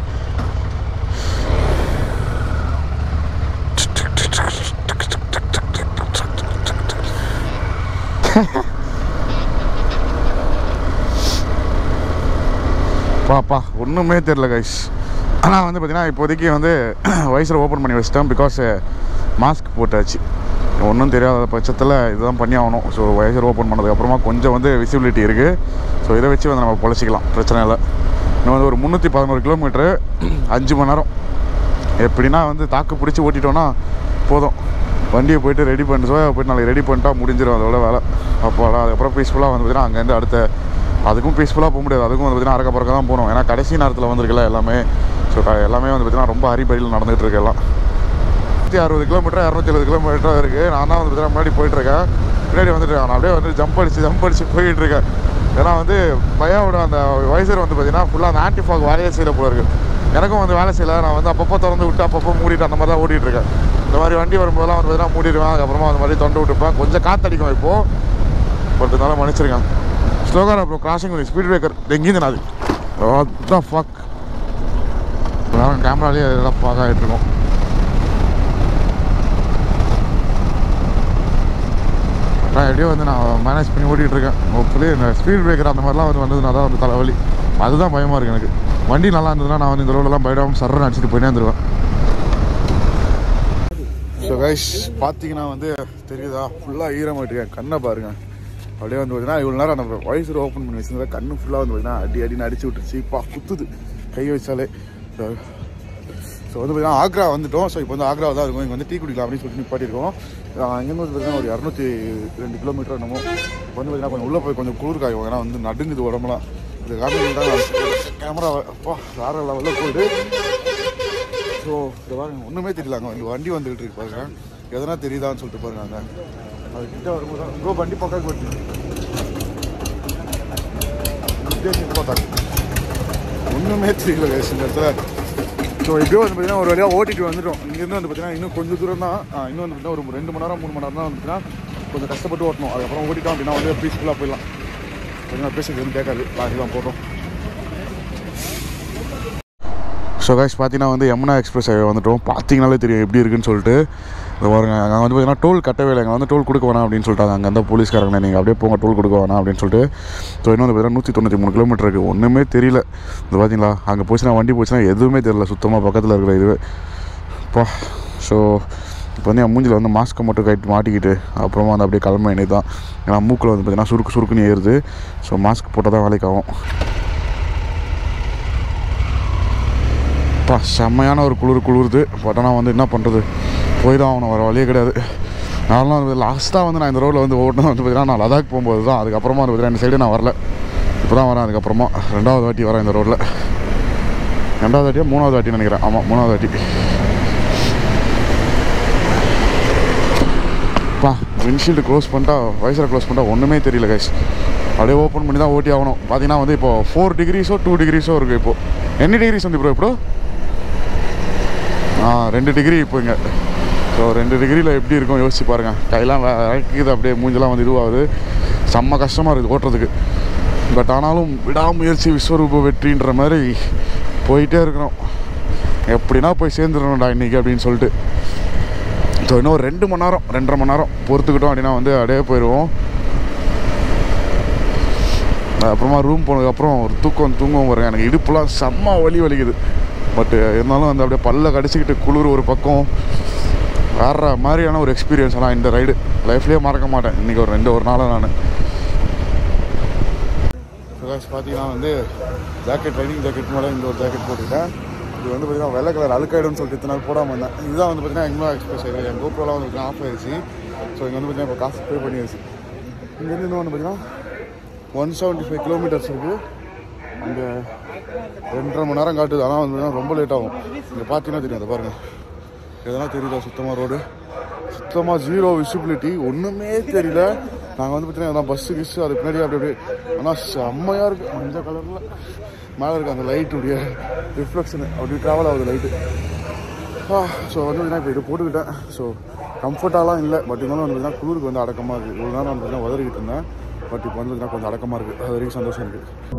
பாப்பா ஒன்றுமே தெரில கைஸ் ஆனால் வந்து பார்த்தீங்கன்னா இப்போதைக்கு வந்து வயசில் ஓப்பன் பண்ணி வச்சிட்டேன் பிகாஸ் மாஸ்க் போட்டாச்சு ஒன்றும் தெரியாத பட்சத்தில் இதுதான் பண்ணி ஆகணும் ஸோ வயசர் ஓப்பன் பண்ணதுக்கப்புறமா கொஞ்சம் வந்து விசிபிலிட்டி இருக்குது ஸோ இதை வச்சு வந்து நம்ம பொழைச்சிக்கலாம் பிரச்சனை இல்லை இன்னும் வந்து ஒரு முந்நூற்றி பதினோரு கிலோமீட்ரு அஞ்சு மணி நேரம் எப்படின்னா வந்து தாக்கு பிடிச்சி ஓட்டிட்டோன்னா போதும் வண்டியை போயிட்டு ரெடி பண்ணிட்டு சோயா போயிட்டு நாளைக்கு ரெடி பண்ணிட்டா முடிஞ்சிடும் அதோட வேலை அப்போடா அதுக்கப்புறம் பீஸ்ஃபுல்லாக வந்து பார்த்தீங்கன்னா அங்கேருந்து அடுத்த அதுக்கும் பீஸ்ஃபுல்லாக போக முடியாது அதுக்கும் வந்து பார்த்தீங்கன்னா அறக்க பறக்க தான் போகணும் ஏன்னா கடைசி நேரத்தில் வந்திருக்குல்ல எல்லாமே ஸோ எல்லாமே வந்து பார்த்தீங்கன்னா ரொம்ப ஹரிபரியில் நடந்துகிட்டு இருக்கு எல்லாம் நூற்றி அறுபது கிலோமீட்டர் இரநூத்தி எழுபது கிலோமீட்டர் இருக்குது நான் தான் வந்து பார்த்தீங்கன்னா முன்னாடி போயிட்டுருக்கேன் பின்னாடி வந்துட்டு நான் அப்படியே வந்து ஜம்ப் அடிச்சு ஜம்ப் அடிச்சு போயிட்டு இருக்கேன் ஏன்னா வந்து பையாவோட அந்த வயசர் வந்து பார்த்தீங்கன்னா ஃபுல்லாக அந்த ஆன்டிஃபாக் வேலையே செய்யல போல இருக்குது எனக்கும் வந்து வேலை செய்யல நான் வந்து அப்பப்போ திறந்து விட்டு அப்பப்போ மூடிட்டு அந்த மாதிரி தான் ஓட்டிகிட்டு இருக்கேன் இந்த மாதிரி வண்டி வரும்போதெல்லாம் வந்து பார்த்தீங்கன்னா மூடிடுவேன் அதுக்கப்புறமா அந்த மாதிரி தொண்டை விட்டுப்பேன் கொஞ்சம் காத்தடிக்கும் இப்போது ஒருத்தனால மன்னிச்சிருக்கேன் ஸ்லோகார் அப்புறம் கிராசிங் பண்ணி ஸ்பீட் பிரேக்கர் எங்கேயும் அது அதான் ஃபக் வேறு கேமராலேயே இதெல்லாம் பார்க்க ஆகிட்டு இருக்கோம் நான் எப்படியோ வந்து நான் மேனேஜ் பண்ணி ஓட்டிகிட்டு இருக்கேன் ஹோப்ஃபுல்லி இந்த ஸ்பீட் பிரேக்கர் அந்த மாதிரிலாம் வந்து வந்ததுனா தான் வந்து தலைவலி அதுதான் பயமாக இருக்குது எனக்கு வண்டி நல்லா இருந்ததுன்னா நான் வந்து இந்த ரோடெல்லாம் பயடாமல் சர்றன்னு அடிச்சுட்டு போயிட்டே வந்துடுவேன் ஸோ கைஸ் பார்த்தீங்கன்னா வந்து தெரியுதா ஃபுல்லாக ஈரமாயிட்டு இருக்கேன் கண்ணை பாருங்க அப்படியே வந்து பார்த்தீங்கன்னா இவ்வளோ நேரம் அந்த வயசு ஓப்பன் பண்ணி வச்சிருந்தா கண்ணு ஃபுல்லாக வந்து பார்த்தீங்கன்னா அடி அடின்னு அடிச்சு விட்டுருச்சு பா குத்துது கை வச்சாலே ஸோ வந்து பார்த்தீங்கன்னா ஆக்ரா வந்துட்டோம் ஸோ இப்போ வந்து ஆக்ரா தான் இருக்கும் இங்கே வந்து டீ குடிக்கலாம் அப்படின்னு சொல்லிட்டு நிப்பாட்டிருக்கோம் அங்கேருந்து வந்து பார்த்தீங்கன்னா ஒரு இரநூத்தி ரெண்டு கிலோமீட்டர் என்னமோ இப்போ வந்து பார்த்தீங்கன்னா கொஞ்சம் உள்ளே போய் கொஞ்சம் குளிர் காயும் ஏன்னா வந்து நடுங்குது உடம்புலாம் இது காரணம் தான் கேமரா அப்பா வேறு லெவலில் போயிட்டு ஸோ இந்த பாருங்க ஒன்றுமே தெரியல அங்கே வந்து வண்டி வந்துகிட்டு இருக்கு பாருங்க எதனா தெரியுதான்னு சொல்லிட்டு பாருங்க அங்கே அது கிட்ட வரும்போது தான் ப்ரோ வண்டி பக்கம் போட்டு ஒன்றுமே தெரியல guys இந்த இடத்துல ஸோ எப்படியோ வந்து பார்த்தீங்கன்னா ஒரு வழியாக ஓட்டிட்டு வந்துட்டோம் இங்கேருந்து வந்து பார்த்தீங்கன்னா இன்னும் கொஞ்சம் தூரம் தான் ஆ, இன்னும் வந்து பார்த்தீங்கன்னா ஒரு ரெண்டு மணி நேரம் மூணு மணி நேரம் தான் வந்து பார்த்தீங்கன்னா கொஞ்சம் கஷ்டப்பட்டு ஓட்டணும் அதுக்கப்புறம் ஓட்டிட்டோம் அப்படின்னா வந்து பீஸ்ஃபுல்லாக போயிடலாம் கொஞ்சம் பேசுறது எதுவும் கேட்காது லாரிலாம் போட்டோம் ஸோ கைஸ் பார்த்தீங்கன்னா வந்து யமுனா எக்ஸ்பிரஸ் ஹைவே வந்துட்டோம் பார்த்தீங்கனாலே தெரியும் எப்படி இருக்குன்னு சொல்லிட்டு இது பாருங்க அங்கே வந்து பார்த்தீங்கன்னா டோல் கட்டவே இல்லை அங்கே வந்து டோல் கொடுக்க வேணாம் அப்படின்னு சொல்லிட்டாங்க அங்கே அந்த போலீஸ்காரங்க நீங்கள் அப்படியே போங்க டோல் கொடுக்க வேணாம் அப்படின்னு சொல்லிட்டு ஸோ இன்னும் வந்து பார்த்தீங்கன்னா நூற்றி தொண்ணூற்றி மூணு கிலோமீட்டர் இருக்குது ஒன்றுமே தெரியல இது பார்த்தீங்களா அங்கே போச்சுன்னா வண்டி போச்சுன்னா எதுவுமே தெரியல சுத்தமாக பக்கத்தில் இருக்கிற இதுவே பா ஸோ இப்போ வந்து என் மூஞ்சில் வந்து மாஸ்க்கை மட்டும் கைட்டு மாட்டிக்கிட்டு அப்புறமா வந்து அப்படியே கிளம்ப வேண்டியது தான் ஏன்னா மூக்கில் வந்து பார்த்தீங்கன்னா சுருக்கு சுருக்குன்னு ஏறுது ஸோ மாஸ்க் போட்டால் தான் வேலைக்கு ஆகும் அப்பா செம்மையான ஒரு குளிர் குளிருது பட் ஆனால் வந்து என்ன பண்ணுறது போய் தான் ஆகணும் வர வழியே கிடையாது நான்லாம் வந்து லாஸ்ட்டாக வந்து நான் இந்த ரோட்டில் வந்து ஓட்டினா வந்து பார்த்தீங்கன்னா நான் லடாக் போகும்போது தான் அதுக்கப்புறமா வந்து பார்த்தீங்கன்னா இந்த சைடு நான் வரல இப்போ தான் வரேன் அதுக்கப்புறமா ரெண்டாவது வாட்டி வரேன் இந்த ரோட்டில் ரெண்டாவது வாட்டியா மூணாவது வாட்டி நினைக்கிறேன் ஆமாம் மூணாவது வாட்டி பா விண்ட்ஷீல்டு க்ளோஸ் பண்ணிட்டா வைசரை க்ளோஸ் பண்ணிட்டா ஒன்றுமே தெரியல கைஸ் அப்படியே ஓப்பன் பண்ணி தான் ஓட்டி ஆகணும் பார்த்தீங்கன்னா வந்து இப்போ ஃபோர் டிகிரிஸோ டூ டிகிரிஸோ இருக்குது இப்போது என்ன டிகிரிஸ் வந்து ப்ரோ இப்போ ஆ ரெண்டு டிகிரி இப்போ இங்கே ஸோ ரெண்டு டிகிரியில் எப்படி இருக்கும் யோசிச்சு பாருங்கள் கையெல்லாம் இறக்குது அப்படியே மூஞ்செல்லாம் வந்து இதுவாகுது செம்ம கஷ்டமாக இருக்குது ஓட்டுறதுக்கு பட் ஆனாலும் விடாமுயற்சி விஸ்வரூப வெற்றின்ற மாதிரி போயிட்டே இருக்கிறோம் எப்படின்னா போய் சேர்ந்துடணும்டா இன்றைக்கி அப்படின்னு சொல்லிட்டு ஸோ இன்னும் ஒரு ரெண்டு மணி நேரம் ரெண்டரை மணி நேரம் பொறுத்துக்கிட்டோம் அப்படின்னா வந்து அப்படியே போயிடுவோம் அப்புறமா ரூம் போனதுக்கப்புறம் ஒரு தூக்கம் தூங்கவும் பாருங்க எனக்கு இடுப்புலாம் செம்ம வலி வலிக்குது பட்டு இருந்தாலும் வந்து அப்படியே பல்ல கடிச்சிக்கிட்டு குளிர் ஒரு பக்கம் வேற மாதிரியான ஒரு எக்ஸ்பீரியன்ஸ் ஆனால் இந்த ரைடு லைஃப்லேயே மறக்க மாட்டேன் இன்றைக்கி ஒரு ரெண்டு ஒரு நாளாக நான் பிரகாஷ் பார்த்தீங்கன்னா வந்து ஜாக்கெட் ரைடிங் ஜாக்கெட் மேலே இந்த ஒரு ஜாக்கெட் போட்டுக்கிட்டேன் இது வந்து பார்த்தீங்கன்னா வெள்ளை கலர் அழுக்காயிடும்னு சொல்லிட்டு இத்தனை நாள் போடாமல் இருந்தேன் இதுதான் வந்து பார்த்தீங்கன்னா எங்களா எக்ஸ்பிரஸ் ஆயிடுது என் கோப்ரோலாம் வந்து ஆஃப் ஆயிடுச்சு ஸோ இங்கே வந்து பார்த்தீங்கன்னா இப்போ காசு பே பண்ணிடுச்சு இங்கேருந்து இன்னும் வந்து பார்த்தீங்கன்னா ஒன் செவன்ட்டி ஃபைவ் கிலோமீட்டர்ஸ் இருக்குது இங்கே ரெண்டரை மணி நேரம் காட்டுது ஆனால் வந்து பார்த்தீங்கன்னா ரொம்ப லேட் ஆகும் இங்கே பார்த்தீங்கன்னா தெரியும் அதை பாருங்கள் எதனா தெரியுதா சுத்தமாக ரோடு சுத்தமாக ஜீரோ விசிபிலிட்டி ஒன்றுமே தெரியல நாங்கள் வந்து பார்த்தீங்கன்னா பஸ்ஸு கிஸ்ஸு அது பின்னாடி அப்படி அப்படியே ஆனால் செம்மையாக இருக்குது மஞ்சள் கலரில் மேலே இருக்க அந்த லைட்டுடைய ரிஃப்ளெக்ஷனு அப்படி ட்ராவல் ஆகுது லைட்டு ஸோ வந்து பார்த்தீங்கன்னா இப்போ இது போட்டுக்கிட்டேன் ஸோ கம்ஃபர்ட்டாலாம் இல்லை பட் இருந்தாலும் வந்து பார்த்தீங்கன்னா குளிருக்கு வந்து அடக்கமாக இருக்குது ஒரு நேரம் வந்து பார்த்தீங்கன்னா உதறிக்கிட்டு இருந்தேன் பட் இப்போ வந்து பார்த்தீங்கன்னா கொஞ்சம் அடக்கமாக இருக்குது அது வரைக்கும் சந்தோஷம் இருக்குது